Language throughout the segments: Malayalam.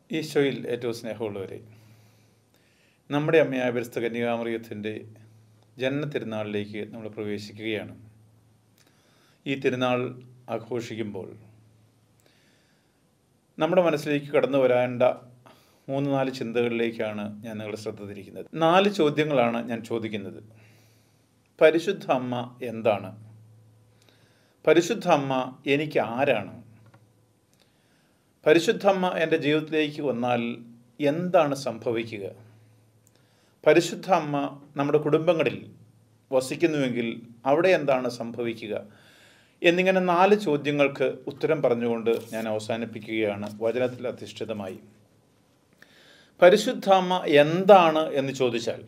ഈശോയിൽ ഏറ്റവും സ്നേഹമുള്ളവരെ നമ്മുടെ അമ്മയായ പരിസ്ഥ കന്യകാമറിയത്തിൻ്റെ ജനന തിരുനാളിലേക്ക് നമ്മൾ പ്രവേശിക്കുകയാണ് ഈ തിരുനാൾ ആഘോഷിക്കുമ്പോൾ നമ്മുടെ മനസ്സിലേക്ക് കടന്നു വരേണ്ട മൂന്ന് നാല് ചിന്തകളിലേക്കാണ് ഞാൻ നിങ്ങളുടെ ശ്രദ്ധ തിരിക്കുന്നത് നാല് ചോദ്യങ്ങളാണ് ഞാൻ ചോദിക്കുന്നത് പരിശുദ്ധ അമ്മ എന്താണ് പരിശുദ്ധ അമ്മ എനിക്ക് ആരാണ് പരിശുദ്ധമ്മ എൻ്റെ ജീവിതത്തിലേക്ക് വന്നാൽ എന്താണ് സംഭവിക്കുക പരിശുദ്ധ അമ്മ നമ്മുടെ കുടുംബങ്ങളിൽ വസിക്കുന്നുവെങ്കിൽ അവിടെ എന്താണ് സംഭവിക്കുക എന്നിങ്ങനെ നാല് ചോദ്യങ്ങൾക്ക് ഉത്തരം പറഞ്ഞുകൊണ്ട് ഞാൻ അവസാനിപ്പിക്കുകയാണ് വചനത്തിൽ അധിഷ്ഠിതമായി പരിശുദ്ധ അമ്മ എന്താണ് എന്ന് ചോദിച്ചാൽ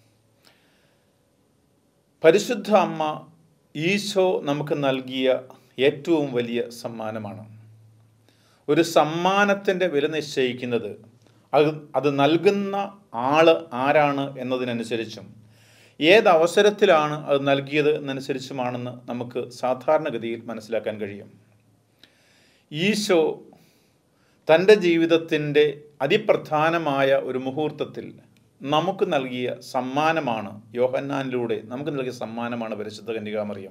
പരിശുദ്ധ അമ്മ ഈശോ നമുക്ക് നൽകിയ ഏറ്റവും വലിയ സമ്മാനമാണ് ഒരു സമ്മാനത്തിൻ്റെ വില നിശ്ചയിക്കുന്നത് അത് അത് നൽകുന്ന ആൾ ആരാണ് എന്നതിനനുസരിച്ചും ഏത് അവസരത്തിലാണ് അത് നൽകിയത് എന്നനുസരിച്ചുമാണെന്ന് നമുക്ക് സാധാരണഗതിയിൽ മനസ്സിലാക്കാൻ കഴിയും ഈശോ തൻ്റെ ജീവിതത്തിൻ്റെ അതിപ്രധാനമായ ഒരു മുഹൂർത്തത്തിൽ നമുക്ക് നൽകിയ സമ്മാനമാണ് യോഹന്നാനിലൂടെ നമുക്ക് നൽകിയ സമ്മാനമാണ് പരിശുദ്ധ കന്യകാമറിയം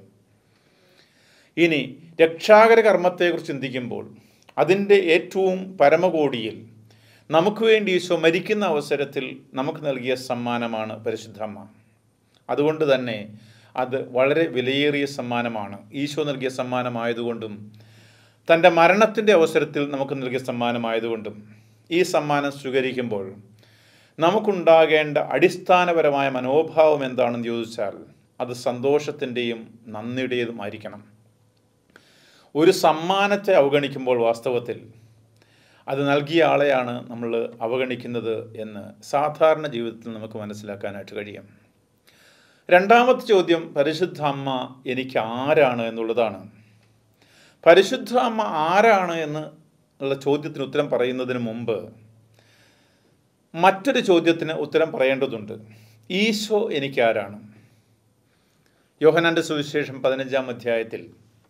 ഇനി രക്ഷാകര കർമ്മത്തെക്കുറിച്ച് ചിന്തിക്കുമ്പോൾ അതിൻ്റെ ഏറ്റവും പരമകോടിയിൽ നമുക്ക് വേണ്ടി ഈശോ മരിക്കുന്ന അവസരത്തിൽ നമുക്ക് നൽകിയ സമ്മാനമാണ് പരിശുദ്ധമ്മ അതുകൊണ്ട് തന്നെ അത് വളരെ വിലയേറിയ സമ്മാനമാണ് ഈശോ നൽകിയ സമ്മാനമായതുകൊണ്ടും തൻ്റെ മരണത്തിൻ്റെ അവസരത്തിൽ നമുക്ക് നൽകിയ സമ്മാനമായതുകൊണ്ടും ഈ സമ്മാനം സ്വീകരിക്കുമ്പോൾ നമുക്കുണ്ടാകേണ്ട അടിസ്ഥാനപരമായ മനോഭാവം എന്താണെന്ന് ചോദിച്ചാൽ അത് സന്തോഷത്തിൻ്റെയും നന്ദിയുടേതുമായിരിക്കണം ഒരു സമ്മാനത്തെ അവഗണിക്കുമ്പോൾ വാസ്തവത്തിൽ അത് നൽകിയ ആളെയാണ് നമ്മൾ അവഗണിക്കുന്നത് എന്ന് സാധാരണ ജീവിതത്തിൽ നമുക്ക് മനസ്സിലാക്കാനായിട്ട് കഴിയും രണ്ടാമത്തെ ചോദ്യം പരിശുദ്ധ അമ്മ എനിക്ക് ആരാണ് എന്നുള്ളതാണ് പരിശുദ്ധ അമ്മ ആരാണ് എന്ന് ഉള്ള ചോദ്യത്തിന് ഉത്തരം പറയുന്നതിന് മുമ്പ് മറ്റൊരു ചോദ്യത്തിന് ഉത്തരം പറയേണ്ടതുണ്ട് ഈശോ എനിക്ക് ആരാണ് യോഹനാന്റെ സുവിശേഷം പതിനഞ്ചാം അധ്യായത്തിൽ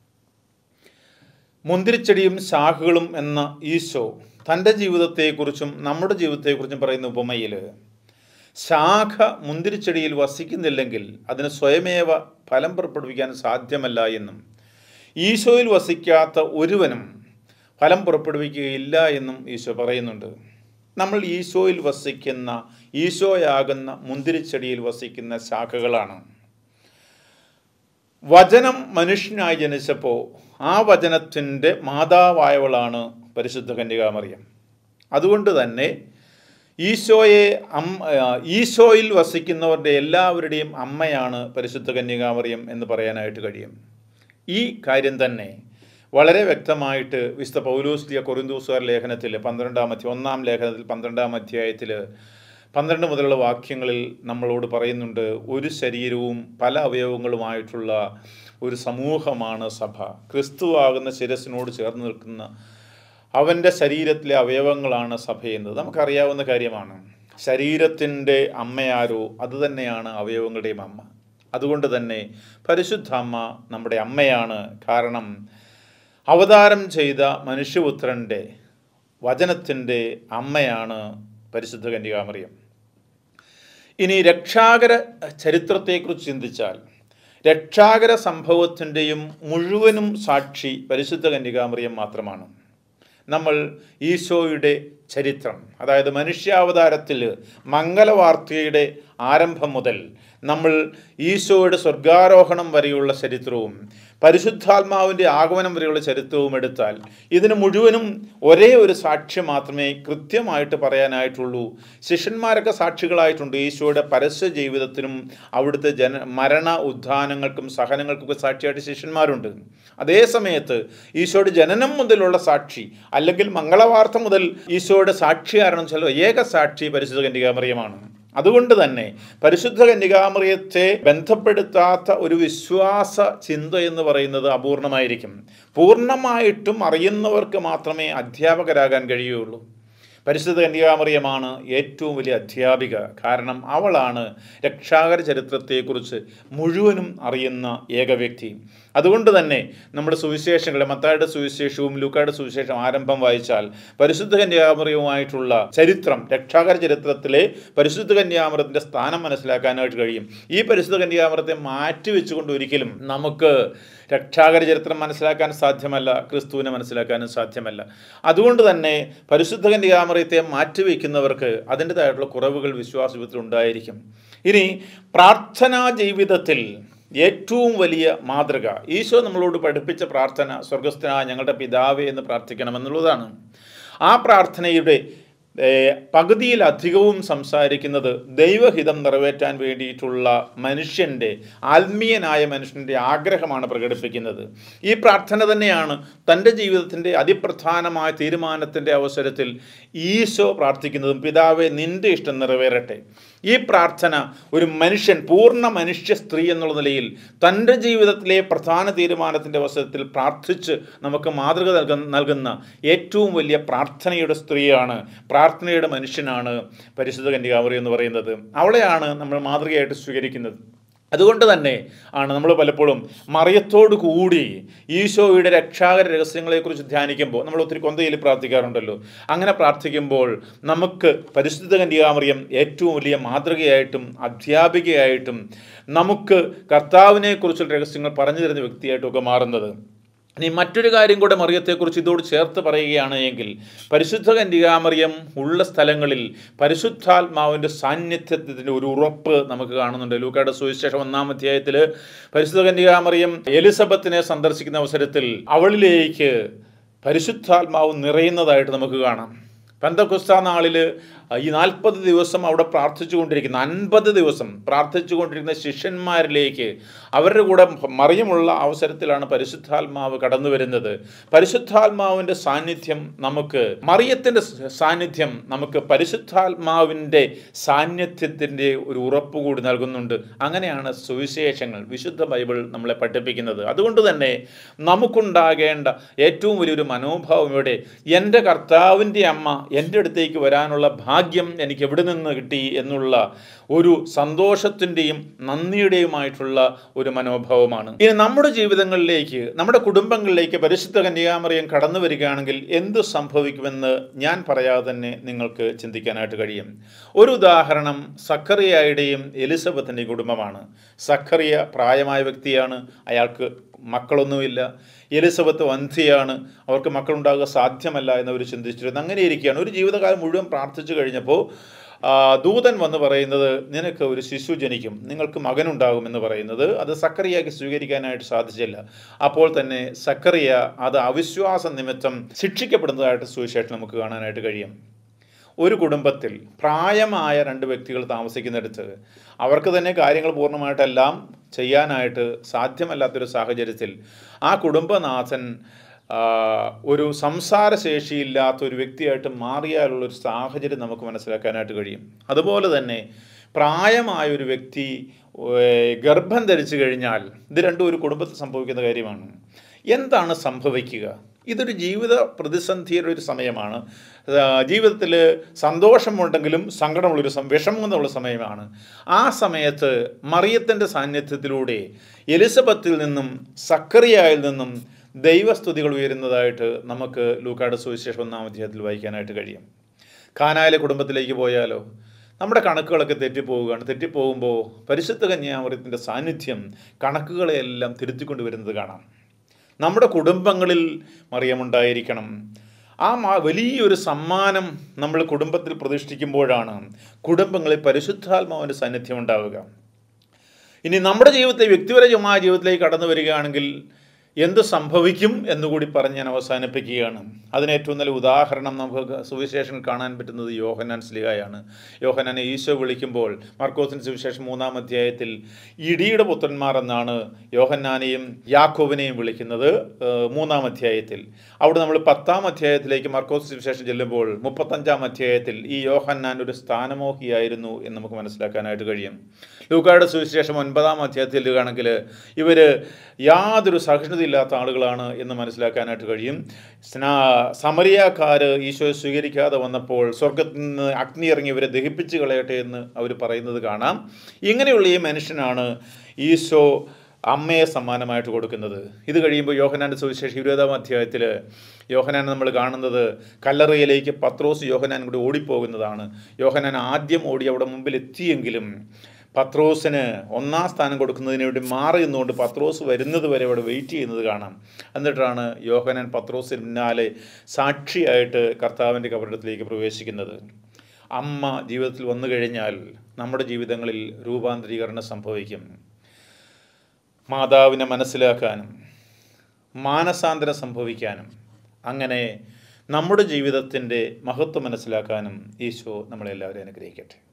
മുന്തിരിച്ചെടിയും ശാഖകളും എന്ന ഈശോ തൻ്റെ ജീവിതത്തെക്കുറിച്ചും നമ്മുടെ ജീവിതത്തെക്കുറിച്ചും പറയുന്ന ഉപമയിൽ ശാഖ മുന്തിരിച്ചെടിയിൽ വസിക്കുന്നില്ലെങ്കിൽ അതിന് സ്വയമേവ ഫലം പുറപ്പെടുവിക്കാൻ സാധ്യമല്ല എന്നും ഈശോയിൽ വസിക്കാത്ത ഒരുവനും ഫലം പുറപ്പെടുവിക്കുകയില്ല എന്നും ഈശോ പറയുന്നുണ്ട് നമ്മൾ ഈശോയിൽ വസിക്കുന്ന ഈശോയാകുന്ന മുന്തിരിച്ചെടിയിൽ വസിക്കുന്ന ശാഖകളാണ് വചനം മനുഷ്യനായി ജനിച്ചപ്പോൾ ആ വചനത്തിൻ്റെ മാതാവായവളാണ് പരിശുദ്ധ കന്യകാമറിയം അതുകൊണ്ട് തന്നെ ഈശോയെ അമ്മ ഈശോയിൽ വസിക്കുന്നവരുടെ എല്ലാവരുടെയും അമ്മയാണ് പരിശുദ്ധ കന്യകാമറിയം എന്ന് പറയാനായിട്ട് കഴിയും ഈ കാര്യം തന്നെ വളരെ വ്യക്തമായിട്ട് വിശുദ്ധ പൗലോസ്ലിയ കൊറിന്തൂസുകാർ ലേഖനത്തിൽ പന്ത്രണ്ടാം അധ്യായം ഒന്നാം ലേഖനത്തിൽ പന്ത്രണ്ടാം അധ്യായത്തിൽ പന്ത്രണ്ട് മുതലുള്ള വാക്യങ്ങളിൽ നമ്മളോട് പറയുന്നുണ്ട് ഒരു ശരീരവും പല അവയവങ്ങളുമായിട്ടുള്ള ഒരു സമൂഹമാണ് സഭ ക്രിസ്തുവാകുന്ന ശിരസിനോട് ചേർന്ന് നിൽക്കുന്ന അവൻ്റെ ശരീരത്തിലെ അവയവങ്ങളാണ് സഭയെന്നത് നമുക്കറിയാവുന്ന കാര്യമാണ് ശരീരത്തിൻ്റെ അമ്മയാരോ അതുതന്നെയാണ് അവയവങ്ങളുടെയും അമ്മ അതുകൊണ്ട് തന്നെ പരിശുദ്ധ അമ്മ നമ്മുടെ അമ്മയാണ് കാരണം അവതാരം ചെയ്ത മനുഷ്യപുത്രൻ്റെ വചനത്തിൻ്റെ അമ്മയാണ് പരിശുദ്ധ കന്യകാമറിയം ഇനി രക്ഷാകര ചരിത്രത്തെക്കുറിച്ച് ചിന്തിച്ചാൽ രക്ഷാകര സംഭവത്തിൻ്റെയും മുഴുവനും സാക്ഷി പരിശുദ്ധ കന്യകാമറിയം മാത്രമാണ് നമ്മൾ ഈശോയുടെ ചരിത്രം അതായത് മനുഷ്യാവതാരത്തിൽ മംഗലവാർത്തയുടെ ആരംഭം മുതൽ നമ്മൾ ഈശോയുടെ സ്വർഗാരോഹണം വരെയുള്ള ചരിത്രവും പരിശുദ്ധാത്മാവിൻ്റെ ആഗമനം വരെയുള്ള ചരിത്രവും എടുത്താൽ ഇതിന് മുഴുവനും ഒരേ ഒരു സാക്ഷ്യം മാത്രമേ കൃത്യമായിട്ട് പറയാനായിട്ടുള്ളൂ ശിഷ്യന്മാരൊക്കെ സാക്ഷികളായിട്ടുണ്ട് ഈശോയുടെ പരസ്യ ജീവിതത്തിനും അവിടുത്തെ ജന മരണ ഉദ്ധാനങ്ങൾക്കും സഹനങ്ങൾക്കൊക്കെ സാക്ഷിയായിട്ട് ശിഷ്യന്മാരുണ്ട് അതേ സമയത്ത് ഈശോയുടെ ജനനം മുതലുള്ള സാക്ഷി അല്ലെങ്കിൽ മംഗളവാർത്ത മുതൽ ഈശോയുടെ സാക്ഷിയാരണം ചില ഏക സാക്ഷി പരിശുദ്ധ കന്യകാമറിയമാണ് അതുകൊണ്ട് തന്നെ പരിശുദ്ധ കന്യകാമറിയത്തെ ബന്ധപ്പെടുത്താത്ത ഒരു വിശ്വാസ ചിന്ത എന്ന് പറയുന്നത് അപൂർണമായിരിക്കും പൂർണ്ണമായിട്ടും അറിയുന്നവർക്ക് മാത്രമേ അധ്യാപകരാകാൻ കഴിയുകയുള്ളൂ പരിശുദ്ധ കന്യാമറിയമാണ് ഏറ്റവും വലിയ അധ്യാപിക കാരണം അവളാണ് രക്ഷാകര ചരിത്രത്തെക്കുറിച്ച് മുഴുവനും അറിയുന്ന ഏക വ്യക്തി അതുകൊണ്ട് തന്നെ നമ്മുടെ സുവിശേഷങ്ങളെ മത്തായുടെ സുവിശേഷവും ലൂക്കായുടെ സുവിശേഷം ആരംഭം വായിച്ചാൽ പരിശുദ്ധ കന്യാമറിയവുമായിട്ടുള്ള ചരിത്രം രക്ഷാകര ചരിത്രത്തിലെ പരിശുദ്ധ കന്യാമരത്തിൻ്റെ സ്ഥാനം മനസ്സിലാക്കാനായിട്ട് കഴിയും ഈ പരിശുദ്ധ കന്യാമരത്തെ മാറ്റി വെച്ചുകൊണ്ട് ഒരിക്കലും നമുക്ക് രക്ഷാകര ചരിത്രം മനസ്സിലാക്കാൻ സാധ്യമല്ല ക്രിസ്തുവിനെ മനസ്സിലാക്കാനും സാധ്യമല്ല അതുകൊണ്ട് തന്നെ പരിശുദ്ധ കന്യാമറിയത്തെ മാറ്റിവെക്കുന്നവർക്ക് അതിൻ്റെതായിട്ടുള്ള കുറവുകൾ വിശ്വാസ ജീവിതത്തിൽ ഉണ്ടായിരിക്കും ഇനി പ്രാർത്ഥനാ ജീവിതത്തിൽ ഏറ്റവും വലിയ മാതൃക ഈശോ നമ്മളോട് പഠിപ്പിച്ച പ്രാർത്ഥന സ്വർഗസ്ഥനായ ഞങ്ങളുടെ പിതാവേ എന്ന് പ്രാർത്ഥിക്കണമെന്നുള്ളതാണ് ആ പ്രാർത്ഥനയുടെ ഏഹ്, പകുതിയിലധികവും സംസാരിക്കുന്നത് ദൈവഹിതം നിറവേറ്റാൻ വേണ്ടിയിട്ടുള്ള മനുഷ്യൻ്റെ ആത്മീയനായ മനുഷ്യൻ്റെ ആഗ്രഹമാണ് പ്രകടിപ്പിക്കുന്നത് ഈ പ്രാർത്ഥന തന്നെയാണ് തൻ്റെ ജീവിതത്തിൻ്റെ അതിപ്രധാനമായ തീരുമാനത്തിൻ്റെ അവസരത്തിൽ ഈശോ പ്രാർത്ഥിക്കുന്നതും പിതാവെ നിൻ്റെ ഇഷ്ടം നിറവേറട്ടെ ഈ പ്രാർത്ഥന ഒരു മനുഷ്യൻ പൂർണ്ണ മനുഷ്യ സ്ത്രീ എന്നുള്ള നിലയിൽ തൻ്റെ ജീവിതത്തിലെ പ്രധാന തീരുമാനത്തിൻ്റെ അവസരത്തിൽ പ്രാർത്ഥിച്ച് നമുക്ക് മാതൃക നൽകുന്ന നൽകുന്ന ഏറ്റവും വലിയ പ്രാർത്ഥനയുടെ സ്ത്രീയാണ് പ്രാർത്ഥനയുടെ മനുഷ്യനാണ് പരിശുദ്ധ കന്യാകുമറി എന്ന് പറയുന്നത് അവളെയാണ് നമ്മൾ മാതൃകയായിട്ട് സ്വീകരിക്കുന്നത് അതുകൊണ്ട് തന്നെ ആണ് നമ്മൾ പലപ്പോഴും മറിയത്തോടു കൂടി ഈശോയുടെ രക്ഷാകര രഹസ്യങ്ങളെക്കുറിച്ച് ധ്യാനിക്കുമ്പോൾ നമ്മൾ ഒത്തിരി കൊന്തയിൽ പ്രാർത്ഥിക്കാറുണ്ടല്ലോ അങ്ങനെ പ്രാർത്ഥിക്കുമ്പോൾ നമുക്ക് പരിശുദ്ധ കന്യാമറിയം ഏറ്റവും വലിയ മാതൃകയായിട്ടും അധ്യാപികയായിട്ടും നമുക്ക് കർത്താവിനെക്കുറിച്ചുള്ള രഹസ്യങ്ങൾ പറഞ്ഞു തരുന്ന വ്യക്തിയായിട്ടും ഒക്കെ മാറുന്നത് ഇനി മറ്റൊരു കാര്യം കൂടെ മറിയത്തെക്കുറിച്ച് ഇതോട് ചേർത്ത് പറയുകയാണ് എങ്കിൽ പരിശുദ്ധ കന്യകാമറിയം ഉള്ള സ്ഥലങ്ങളിൽ പരിശുദ്ധാത്മാവിൻ്റെ സാന്നിധ്യത്തിൻ്റെ ഒരു ഉറപ്പ് നമുക്ക് കാണുന്നുണ്ട് ലൂക്കായുടെ സുവിശേഷം ഒന്നാം അധ്യായത്തിൽ പരിശുദ്ധ കന്യകാമറിയം എലിസബത്തിനെ സന്ദർശിക്കുന്ന അവസരത്തിൽ അവളിലേക്ക് പരിശുദ്ധാത്മാവ് നിറയുന്നതായിട്ട് നമുക്ക് കാണാം പെന്തക്കുസ്ത നാളിൽ ഈ നാൽപ്പത് ദിവസം അവിടെ പ്രാർത്ഥിച്ചു കൊണ്ടിരിക്കുന്ന അൻപത് ദിവസം പ്രാർത്ഥിച്ചു കൊണ്ടിരിക്കുന്ന ശിഷ്യന്മാരിലേക്ക് അവരുടെ കൂടെ മറിയുമുള്ള അവസരത്തിലാണ് പരിശുദ്ധാത്മാവ് കടന്നു വരുന്നത് പരിശുദ്ധാത്മാവിൻ്റെ സാന്നിധ്യം നമുക്ക് മറിയത്തിൻ്റെ സാന്നിധ്യം നമുക്ക് പരിശുദ്ധാത്മാവിൻ്റെ സാന്നിധ്യത്തിൻ്റെ ഒരു ഉറപ്പ് കൂടി നൽകുന്നുണ്ട് അങ്ങനെയാണ് സുവിശേഷങ്ങൾ വിശുദ്ധ ബൈബിൾ നമ്മളെ പഠിപ്പിക്കുന്നത് അതുകൊണ്ട് തന്നെ നമുക്കുണ്ടാകേണ്ട ഏറ്റവും വലിയൊരു മനോഭാവം ഇവിടെ എൻ്റെ കർത്താവിൻ്റെ അമ്മ എൻ്റെ അടുത്തേക്ക് വരാനുള്ള ഭാഗ്യം എനിക്ക് എവിടെ നിന്ന് കിട്ടി എന്നുള്ള ഒരു സന്തോഷത്തിൻ്റെയും നന്ദിയുടെയുമായിട്ടുള്ള ഒരു മനോഭാവമാണ് ഇനി നമ്മുടെ ജീവിതങ്ങളിലേക്ക് നമ്മുടെ കുടുംബങ്ങളിലേക്ക് പരിശുദ്ധ കന്യാമറിയം കടന്നു വരികയാണെങ്കിൽ എന്ത് സംഭവിക്കുമെന്ന് ഞാൻ പറയാതെ തന്നെ നിങ്ങൾക്ക് ചിന്തിക്കാനായിട്ട് കഴിയും ഒരു ഉദാഹരണം സക്കറിയയുടെയും എലിസബത്തിൻ്റെയും കുടുംബമാണ് സക്കറിയ പ്രായമായ വ്യക്തിയാണ് അയാൾക്ക് മക്കളൊന്നുമില്ല എലിസബത്ത് വന്ധ്യയാണ് അവർക്ക് മക്കളുണ്ടാകുക സാധ്യമല്ല എന്നവർ ചിന്തിച്ചിരുന്നു അങ്ങനെ ഇരിക്കുകയാണ് ഒരു ജീവിതകാലം മുഴുവൻ പ്രാർത്ഥിച്ചു കഴിഞ്ഞപ്പോൾ ആ, ദൂതൻ വന്ന് പറയുന്നത് നിനക്ക് ഒരു ശിശു ജനിക്കും നിങ്ങൾക്ക് മകനുണ്ടാകും എന്ന് പറയുന്നത് അത് സക്കറിയയ്ക്ക് സ്വീകരിക്കാനായിട്ട് സാധിച്ചില്ല അപ്പോൾ തന്നെ സക്കറിയ അത് അവിശ്വാസ നിമിത്തം ശിക്ഷിക്കപ്പെടുന്നതായിട്ട് സുവിശേഷം നമുക്ക് കാണാനായിട്ട് കഴിയും ഒരു കുടുംബത്തിൽ പ്രായമായ രണ്ട് വ്യക്തികൾ താമസിക്കുന്നിടത്ത് അവർക്ക് തന്നെ കാര്യങ്ങൾ പൂർണ്ണമായിട്ടെല്ലാം ചെയ്യാനായിട്ട് സാധ്യമല്ലാത്തൊരു സാഹചര്യത്തിൽ ആ കുടുംബനാഥൻ ആ, ഒരു സംസാരശേഷിയില്ലാത്ത ഒരു വ്യക്തിയായിട്ട് മാറിയാലുള്ളൊരു സാഹചര്യം നമുക്ക് മനസ്സിലാക്കാനായിട്ട് കഴിയും അതുപോലെ തന്നെ പ്രായമായ ഒരു വ്യക്തി ഏർ, ഗർഭം ധരിച്ചു കഴിഞ്ഞാൽ ഇത് രണ്ടും ഒരു കുടുംബത്തിൽ സംഭവിക്കുന്ന കാര്യമാണ് എന്താണ് സംഭവിക്കുക ഇതൊരു ജീവിത പ്രതിസന്ധിയുടെ ഒരു സമയമാണ് ജീവിതത്തിൽ സന്തോഷമുണ്ടെങ്കിലും സങ്കടമുള്ളൊരു സം വിഷമമുള്ള സമയമാണ് ആ സമയത്ത് മറിയത്തിൻ്റെ സാന്നിധ്യത്തിലൂടെ എലിസബത്തിൽ നിന്നും സക്കറിയായിൽ നിന്നും ദൈവസ്തുതികൾ ഉയരുന്നതായിട്ട് നമുക്ക് ലൂക്കാട് സുവിശേഷം ഒന്നാം അധ്യായത്തിൽ വായിക്കാനായിട്ട് കഴിയും കാനായിലെ കുടുംബത്തിലേക്ക് പോയാലോ നമ്മുടെ കണക്കുകളൊക്കെ തെറ്റിപ്പോവുകയാണ് തെറ്റിപ്പോകുമ്പോൾ പരിശുദ്ധ കന്യാമൃത്തിൻ്റെ സാന്നിധ്യം കണക്കുകളെയെല്ലാം തിരുത്തിക്കൊണ്ട് വരുന്നത് കാണാം നമ്മുടെ കുടുംബങ്ങളിൽ മറിയമുണ്ടായിരിക്കണം ആ മാ- വലിയൊരു സമ്മാനം നമ്മൾ കുടുംബത്തിൽ പ്രതിഷ്ഠിക്കുമ്പോഴാണ് കുടുംബങ്ങളിൽ പരിശുദ്ധാത്മാവിൻ്റെ സാന്നിധ്യം ഉണ്ടാവുക ഇനി നമ്മുടെ ജീവിതത്തെ വ്യക്തിപരമായ ജീവിതത്തിലേക്ക് കടന്നു വരികയാണെങ്കിൽ എന്ത് സംഭവിക്കും എന്നുകൂടി പറഞ്ഞ് ഞാൻ അവസാനിപ്പിക്കുകയാണ് അതിന് ഏറ്റവും നല്ല ഉദാഹരണം നമുക്ക് സുവിശേഷങ്ങൾ കാണാൻ പറ്റുന്നത് യോഹനാൻ സ്ലിഹായാണ് യോഹനാനെ ഈശോ വിളിക്കുമ്പോൾ മർക്കോസിന് സുവിശേഷം മൂന്നാം അധ്യായത്തിൽ ഇടിയുടെ പുത്രന്മാർ എന്നാണ് യോഹന്നാനെയും യാക്കോബിനെയും വിളിക്കുന്നത് ഏഹ്, മൂന്നാം അധ്യായത്തിൽ അവിടെ നമ്മൾ പത്താം അധ്യായത്തിലേക്ക് മർക്കോസ് സുവിശേഷം ചെല്ലുമ്പോൾ മുപ്പത്തഞ്ചാം അധ്യായത്തിൽ ഈ യോഹന്നാൻ ഒരു സ്ഥാനമോഹിയായിരുന്നു എന്ന് നമുക്ക് മനസ്സിലാക്കാനായിട്ട് കഴിയും ലൂക്കായുടെ സുവിശേഷം ഒൻപതാം അധ്യായത്തിൽ ആണെങ്കിൽ ഇവർ യാതൊരു സഹിഷ്ണുതയില്ല യോഗ്യതയില്ലാത്ത ആളുകളാണ് എന്ന് മനസ്സിലാക്കാനായിട്ട് കഴിയും സ്നാ സമരിയാക്കാർ ഈശോയെ സ്വീകരിക്കാതെ വന്നപ്പോൾ സ്വർഗത്തിൽ നിന്ന് അഗ്നി ഇറങ്ങി ഇവരെ ദഹിപ്പിച്ച് കളയട്ടെ എന്ന് അവർ പറയുന്നത് കാണാം ഇങ്ങനെയുള്ള ഈ മനുഷ്യനാണ് ഈശോ അമ്മയെ സമ്മാനമായിട്ട് കൊടുക്കുന്നത് ഇത് കഴിയുമ്പോൾ യോഹനാൻ്റെ സുവിശേഷം ഇരുപതാം അധ്യായത്തിൽ യോഹനാൻ നമ്മൾ കാണുന്നത് കല്ലറയിലേക്ക് പത്രോസ് യോഹനാൻ കൂടി ഓടിപ്പോകുന്നതാണ് യോഹനാൻ ആദ്യം ഓടി അവിടെ മുമ്പിൽ എത്തിയെങ്കിലും പത്രോസിന് ഒന്നാം സ്ഥാനം കൊടുക്കുന്നതിന് വേണ്ടി മാറി നിന്നുകൊണ്ട് പത്രോസ് വരുന്നത് വരെ അവിടെ വെയിറ്റ് ചെയ്യുന്നത് കാണാം എന്നിട്ടാണ് യോഹനാൻ പത്രോസിന് പിന്നാലെ സാക്ഷിയായിട്ട് കർത്താവിൻ്റെ കബറിടത്തിലേക്ക് പ്രവേശിക്കുന്നത് അമ്മ ജീവിതത്തിൽ വന്നു കഴിഞ്ഞാൽ നമ്മുടെ ജീവിതങ്ങളിൽ രൂപാന്തരീകരണം സംഭവിക്കും മാതാവിനെ മനസ്സിലാക്കാനും മാനസാന്തരം സംഭവിക്കാനും അങ്ങനെ നമ്മുടെ ജീവിതത്തിൻ്റെ മഹത്വം മനസ്സിലാക്കാനും ഈശോ നമ്മളെല്ലാവരെയും അനുഗ്രഹിക്കട്ടെ